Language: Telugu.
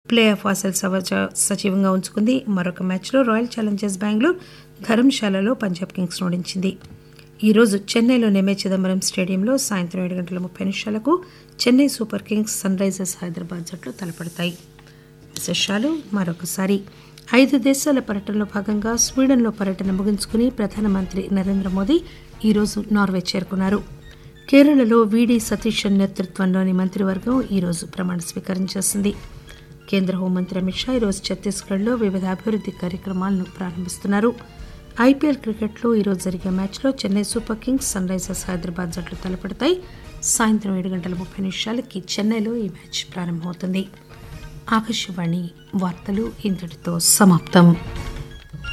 ప్లే ఆఫ్ ఆశలు సవజ- సజీవంగా ఉంచుకుంది మరొక మ్యాచ్లో రాయల్ ఛాలెంజర్స్ బెంగళూరు ధర్మశాలలో పంజాబ్ కింగ్స్ను ఓడించింది ఈ రోజు చెన్నైలోని ఎంఏ చిదంబరం స్టేడియంలో సాయంత్రం ఏడు గంటల ముప్పై నిమిషాలకు Chennai super kings sunrisers Hyderabad జట్లు తలపడతాయి విశేషాలు మరొకసారి ఐదు దేశాల పర్యటనలో భాగంగా స్వీడన్లో పర్యటన ముగించుకుని ప్రధానమంత్రి నరేంద్ర మోదీ ఈరోజు నార్వే చేరుకున్నారు కేరళలో వీడి సతీశన్ నేతృత్వంలోని మంత్రివర్గం ఈరోజు ప్రమాణ స్వీకారం చేసింది కేంద్ర హోంమంత్రి అమిత్ షా ఈరోజు ఛత్తీస్గఢ్లో వివిధ అభివృద్ధి కార్యక్రమాలను ప్రారంభిస్తున్నారు ఐపీఎల్ క్రికెట్లో ఈరోజు జరిగే మ్యాచ్లో Chennai super kings sunrisers Hyderabad జట్లు తలపడతాయి సాయంత్రం ఏడు గంటల ముప్పై నిమిషాలకి చెన్నైలో ఈ మ్యాచ్ ప్రారంభమవుతుంది ఆకాశవాణి వార్తలు ఇంతటితో సమాప్తం